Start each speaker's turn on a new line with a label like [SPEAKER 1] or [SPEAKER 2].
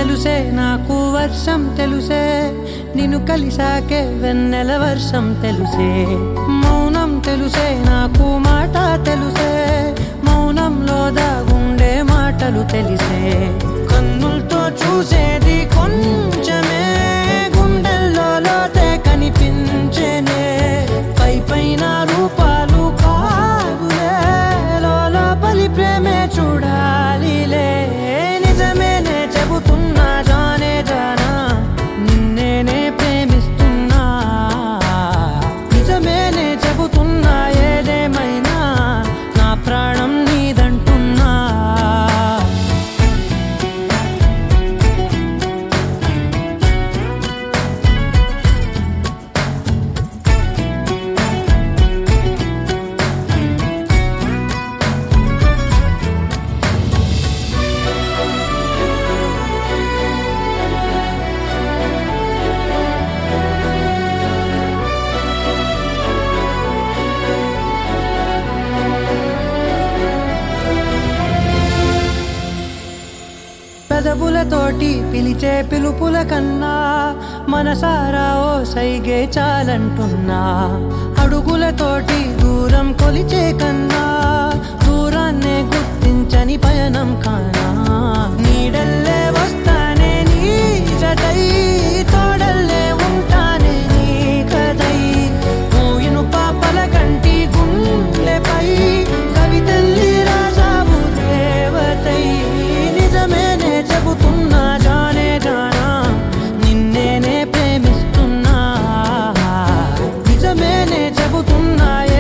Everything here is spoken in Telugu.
[SPEAKER 1] తెలుసే నాకు వర్షం తెలుసే నిన్ను కలిసాకే వెన్నెల వర్షం తెలుసే మౌనం తెలుసే నాకు మాట తెలుసే మౌనంలో దాగుండే మాటలు తెలిసే కన్నులతో చూసేది కొంచెమే గుండెల్లో లోతే కనిపించేనే పై పైన రూపాలు కాదులే లోపలి ప్రేమే చూడాలిలే నిజమేనే చెబుతున్నా జానే జానా నిన్నేనే ప్రేమిస్తున్నా నిజమేనే చెబుతున్నా ఏదేమైనా నా ప్రాణం నీదంటున్నా పెదవులతోటి పిలిచే పిలుపుల కన్నా మనసారా ఓ సైగే చాలంటున్నా అడుగులతోటి దూరం కొలిచే కన్నా దూరాన్నే గుర్తించని పయనం కానా నీడల్లే వస్తానే నీ జతై తోడల్లే ఉంటానే నీ కదై మూయిను పాపల కంటి గుండెపై కవితల్లి రాజావు దేవతై నిజమేనే చెబుతున్నా జానే జానా నిన్నేనే ప్రేమిస్తున్నా నిజమేనే చెబుతున్నా